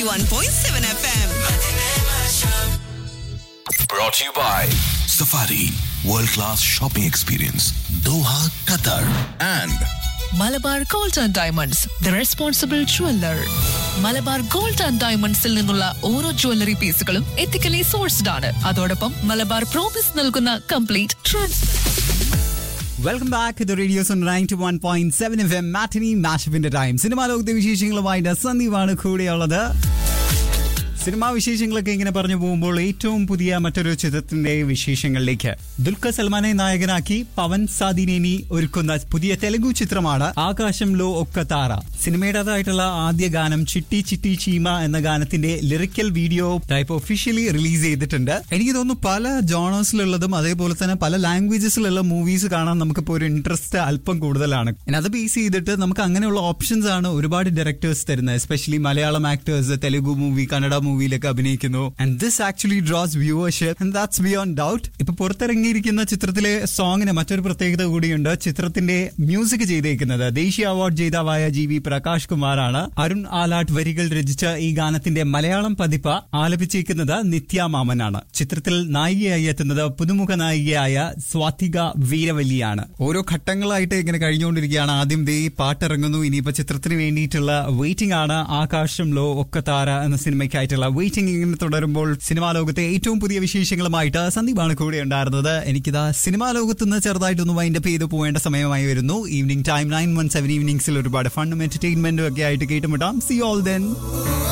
91.7 FM. Brought to you by Safari World Class Shopping Experience Doha, Qatar and Malabar Gold and Diamonds the responsible jeweller Malabar Gold and ഡയമണ്ട്സിൽ നിന്നുള്ള ഓരോ jewellery പീസുകളും ethically sourced ആണ് അതോടൊപ്പം Malabar promise നൽകുന്ന complete transfer welcome back the radios ninety one point seven F M matinee മാഷപ്പിന്റെ time cinema ലോകത്തെ വിശേഷങ്ങളുമായിട്ട് സന്ദീപാണ് കൂടെയുള്ളത് സിനിമാ വിശേഷങ്ങളൊക്കെ ഇങ്ങനെ പറഞ്ഞു പോകുമ്പോൾ ഏറ്റവും പുതിയ മറ്റൊരു ചിത്രത്തിന്റെ വിശേഷങ്ങളിലേക്ക് ദുൽഖർ സൽമാനെ നായകനാക്കി പവൻ സാദിനേനി ഒരുക്കുന്ന പുതിയ തെലുഗു ചിത്രമാണ് ആകാശം ലോ ഒക്കത്താറ സിനിമയുടേതായിട്ടുള്ള ആദ്യ ഗാനം ചിട്ടി ചിട്ടി ചീമ എന്ന ഗാനത്തിന്റെ lyrical video type officially release ചെയ്തിട്ടുണ്ട് എനിക്ക് തോന്നുന്നു പല ജോണേഴ്സിലുള്ളതും അതേപോലെ തന്നെ പല ലാംഗ്വേജസിലുള്ള മൂവീസ് കാണാൻ നമുക്കിപ്പോൾ ഒരു ഇൻട്രസ്റ്റ് അല്പം കൂടുതലാണ് And അത് ബേസ് ചെയ്തിട്ട് നമുക്ക് അങ്ങനെയുള്ള ഓപ്ഷൻസ് ആണ് ഒരുപാട് ഡയറക്ടേഴ്സ് തരുന്നത് especially Malayalam actors Telugu movie Kannada മൂവിയിലൊക്കെ അഭിനയിക്കുന്നു and this actually draws viewership and that's beyond doubt ഇപ്പൊ പുറത്തിറങ്ങിയിരിക്കുന്ന ചിത്രത്തിലെ സോങ്ങിന് മറ്റൊരു പ്രത്യേകത കൂടിയുണ്ട് ചിത്രത്തിന്റെ മ്യൂസിക് ചെയ്തേക്കുന്നത് ദേശീയ അവാർഡ് ജേതാവായ ജി വി പ്രകാശ് കുമാറാണ് അരുൺ ആലാട്ട് വരികൾ രചിച്ച ഈ ഗാനത്തിന്റെ മലയാളം പതിപ്പ് ആലപിച്ചിരിക്കുന്നത് നിത്യ മാമനാണ് ചിത്രത്തിൽ നായികയായി എത്തുന്നത് പുതുമുഖ നായികയായ സ്വാതിക വീരവല്ലിയാണ് ഓരോ ഘട്ടങ്ങളായിട്ട് ഇങ്ങനെ കഴിഞ്ഞുകൊണ്ടിരിക്കുകയാണ് ആദ്യം ദേ പാട്ടിറങ്ങുന്നു ഇനിയിപ്പോ ചിത്രത്തിന് വേണ്ടിയിട്ടുള്ള വെയിറ്റിംഗ് ആണ് ആകാശം ലോ ഒക്കത്താര എന്ന സിനിമയ്ക്കായിട്ടുള്ള വെയിറ്റിംഗ് ഇങ്ങനെ തുടരുമ്പോൾ സിനിമാ ലോകത്തെ ഏറ്റവും പുതിയ വിശേഷങ്ങളുമായിട്ട് സന്ദീപാണ് കൂടെ ഉണ്ടായിരുന്നത് എനിക്കിതാ സിനിമാ ലോകത്ത് നിന്ന് ചെറുതായിട്ടൊന്ന് വൈൻഡപ്പ് ചെയ്ത് പോവേണ്ട സമയമായി വരുന്നു evening time nine one seven ഈവനിംഗ്സിൽ ഒരുപാട് ഫണ്ടും എന്റർടൈൻമെന്റും ഒക്കെ ആയിട്ട് കേട്ടുമുട്ടാം സി ഓൾ ദെൻ